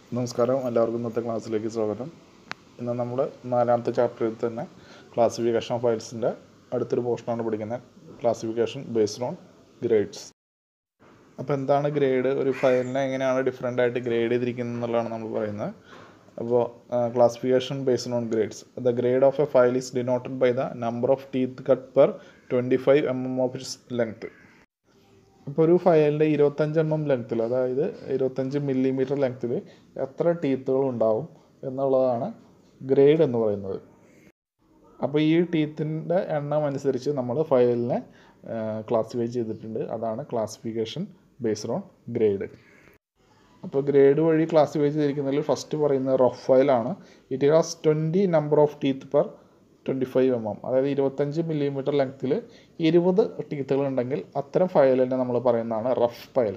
നമസ്കാരം എല്ലാവർക്കും ഇന്നത്തെ ക്ലാസ്സിലേക്ക് സ്വാഗതം ഇന്ന് നമ്മൾ നാലാമത്തെ ചാപ്റ്ററിൽ തന്നെ ക്ലാസിഫിക്കേഷൻ ഓഫ് ഫയൽസിൻ്റെ അടുത്തൊരു പോർഷനാണ് പഠിക്കുന്നത് ക്ലാസിഫിക്കേഷൻ ബേസ്ഡ് ഓൺ ഗ്രേഡ്സ് അപ്പോൾ എന്താണ് ഗ്രേഡ് ഒരു ഫയലിനെ എങ്ങനെയാണ് ഡിഫറെൻ്റ് ആയിട്ട് ഗ്രേഡ് ചെയ്തിരിക്കുന്നത് എന്നുള്ളതാണ് നമ്മൾ പറയുന്നത് അപ്പോൾ classification based on grades the grade of a file is denoted by the number of teeth cut per twenty five M M of its length അപ്പോൾ ഒരു ഫയലിൻ്റെ ഇരുപത്തഞ്ച് എണ്ണം ലെങ്ത്തിൽ അതായത് ഇരുപത്തഞ്ച് മില്ലിമീറ്റർ ലെങ്ത്തിൽ എത്ര ടീത്തുകൾ ഉണ്ടാവും എന്നുള്ളതാണ് ഗ്രേഡ് എന്ന് പറയുന്നത് അപ്പോൾ ഈ ടീത്തിൻ്റെ എണ്ണം അനുസരിച്ച് നമ്മൾ ഫയലിനെ ക്ലാസിഫൈ ചെയ്തിട്ടുണ്ട് അതാണ് ക്ലാസിഫിക്കേഷൻ ബേസ്ഡ് ഓൺ ഗ്രേഡ് അപ്പോൾ ഗ്രേഡ് വഴി ക്ലാസിഫൈ ചെയ്തിരിക്കുന്നതിൽ ഫസ്റ്റ് പറയുന്നത് റഫ് ഫയലാണ് it has twenty number of teeth per twenty five M M അതായത് ഇരുപത്തഞ്ച് മില്ലിമീറ്റർ ലെങ്ത്തിൽ ഇരുപത് ടീത്തുകൾ ഉണ്ടെങ്കിൽ അത്തരം ഫയലിനെ നമ്മൾ പറയുന്നതാണ് rough file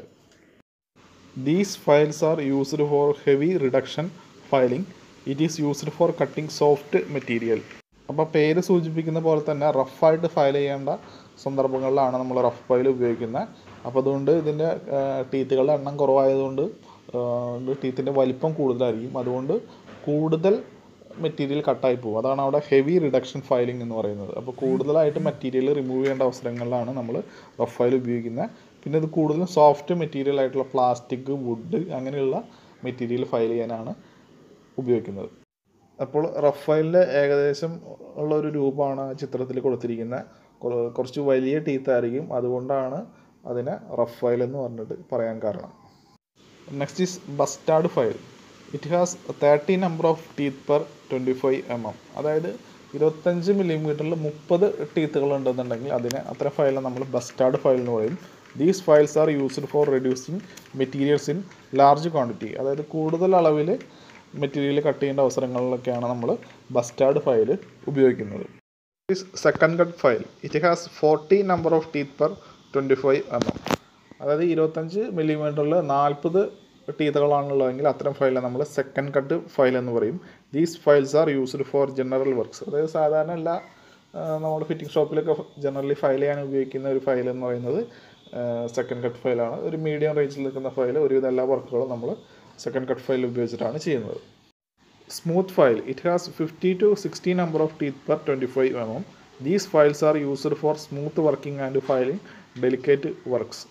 these files are used for heavy reduction filing it is used for cutting soft material അപ്പോൾ പേര് സൂചിപ്പിക്കുന്ന പോലെ തന്നെ റഫായിട്ട് ഫയൽ ചെയ്യേണ്ട സന്ദർഭങ്ങളിലാണ് നമ്മൾ റഫ് ഫയൽ ഉപയോഗിക്കുന്നത് അപ്പോൾ അതുകൊണ്ട് ഇതിൻ്റെ ടീത്തുകളുടെ എണ്ണം കുറവായതുകൊണ്ട് ടീത്തിൻ്റെ വലിപ്പം കൂടുതലായിരിക്കും അതുകൊണ്ട് കൂടുതൽ മെറ്റീരിയൽ കട്ടായി പോകും അതാണ് അവിടെ ഹെവി റിഡക്ഷൻ ഫയലിംഗ് എന്ന് പറയുന്നത് അപ്പോൾ കൂടുതലായിട്ട് മെറ്റീരിയൽ റിമൂവ് ചെയ്യേണ്ട അവസരങ്ങളിലാണ് നമ്മൾ റഫ് ഫയൽ ഉപയോഗിക്കുന്നത് പിന്നെ ഇത് കൂടുതലും സോഫ്റ്റ് മെറ്റീരിയൽ ആയിട്ടുള്ള പ്ലാസ്റ്റിക് വുഡ് അങ്ങനെയുള്ള മെറ്റീരിയൽ ഫയൽ ചെയ്യാനാണ് ഉപയോഗിക്കുന്നത് അപ്പോൾ റഫ് ഫയലിൻ്റെ ഏകദേശം ഉള്ള ഒരു രൂപമാണ് ചിത്രത്തിൽ കൊടുത്തിരിക്കുന്നത് കുറച്ച് വലിയ ടീത്ത് ആയിരിക്കും അതുകൊണ്ടാണ് അതിനെ റഫ് ഫയൽ എന്ന് പറഞ്ഞിട്ട് പറയാൻ കാരണം next is bastard file it has thirty number of teeth per twenty five M M അതായത് ഇരുപത്തഞ്ച് മില്ലിമീറ്ററിൽ മുപ്പത് ടീത്തുകൾ ഉണ്ടെന്നുണ്ടെങ്കിൽ അതിനെ അത്ര ഫയലിനെ നമ്മൾ ബസ്റ്റാർഡ് ഫയൽ എന്ന് പറയും these files are used for reducing materials in large quantity അതായത് കൂടുതൽ അളവിൽ മെറ്റീരിയൽ കട്ട് ചെയ്യേണ്ട അവസരങ്ങളിലൊക്കെയാണ് നമ്മൾ ബസ്റ്റാർഡ് ഫയൽ ഉപയോഗിക്കുന്നത് second cut file it has forty number of teeth per twenty five M M അതായത് ഇരുപത്തഞ്ച് മില്ലിമീറ്ററിൽ നാൽപ്പത് ടീത്തുകളാണുള്ളതെങ്കിൽ അത്തരം ഫയലിനെ നമ്മൾ സെക്കൻഡ് കട്ട് ഫയൽ എന്ന് പറയും these files are used for general works അതായത് സാധാരണ എല്ലാ നമ്മൾ ഫിറ്റിംഗ് ഷോപ്പിലൊക്കെ ജനറലി ഫയൽ ചെയ്യാൻ ഉപയോഗിക്കുന്ന ഒരു ഫയൽ എന്ന് പറയുന്നത് സെക്കൻഡ് കട്ട് ഫയലാണ് ഒരു മീഡിയം റേഞ്ചിൽ നിൽക്കുന്ന ഫയൽ ഒരുവിധ എല്ലാ വർക്കുകളും നമ്മൾ സെക്കൻഡ് കട്ട് ഫയൽ ഉപയോഗിച്ചിട്ടാണ് ചെയ്യുന്നത് smooth file it has fifty to sixty number of teeth per twenty five M M these files are used for smooth working and filing delicate works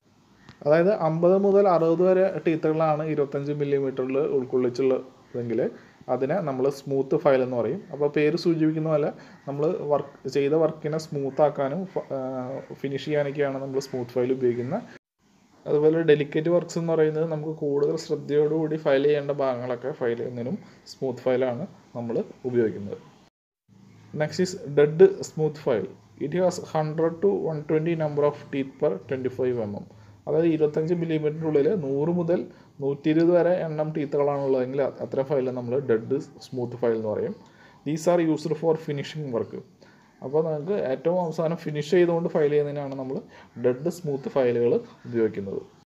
അതായത് അമ്പത് മുതൽ അറുപത് വരെ ടീത്തുകളാണ് ഇരുപത്തഞ്ച് മില്ലിമീറ്ററിൽ ഉൾക്കൊള്ളിച്ചുള്ളതെങ്കിൽ അതിനെ നമ്മൾ സ്മൂത്ത് ഫയൽ എന്ന് പറയും അപ്പോൾ പേര് സൂചിപ്പിക്കുന്ന പോലെ നമ്മൾ വർക്ക് ചെയ്ത വർക്കിനെ സ്മൂത്ത് ആക്കാനും ഫിനിഷ് ചെയ്യാനൊക്കെയാണ് നമ്മൾ സ്മൂത്ത് ഫയൽ ഉപയോഗിക്കുന്നത് അതുപോലെ ഡെലിക്കേറ്റ് വർക്ക്സ് എന്ന് പറയുന്നത് നമുക്ക് കൂടുതൽ ശ്രദ്ധയോടുകൂടി ഫയൽ ചെയ്യേണ്ട ഭാഗങ്ങളൊക്കെ ഫയൽ ചെയ്യുന്നതിനും സ്മൂത്ത് ഫയലാണ് നമ്മൾ ഉപയോഗിക്കുന്നത് next is dead smooth file it has hundred to one twenty number of teeth per twenty five M M അതായത് ഇരുപത്തഞ്ച് മില്ലിമീറ്ററിനുള്ളിൽ നൂറ് മുതൽ നൂറ്റി ഇരുപത് വരെ എണ്ണം ടീത്തുകളാണുള്ളതെങ്കിൽ അത്തരം ഫയൽ നമ്മൾ ഡെഡ് സ്മൂത്ത് ഫയൽ എന്ന് പറയും these are used for finishing work അപ്പോൾ നമുക്ക് ഏറ്റവും അവസാനം ഫിനിഷ് ചെയ്തുകൊണ്ട് ഫയൽ ചെയ്യുന്നതിനാണ് നമ്മൾ ഡെഡ് സ്മൂത്ത് ഫയലുകൾ ഉപയോഗിക്കുന്നത്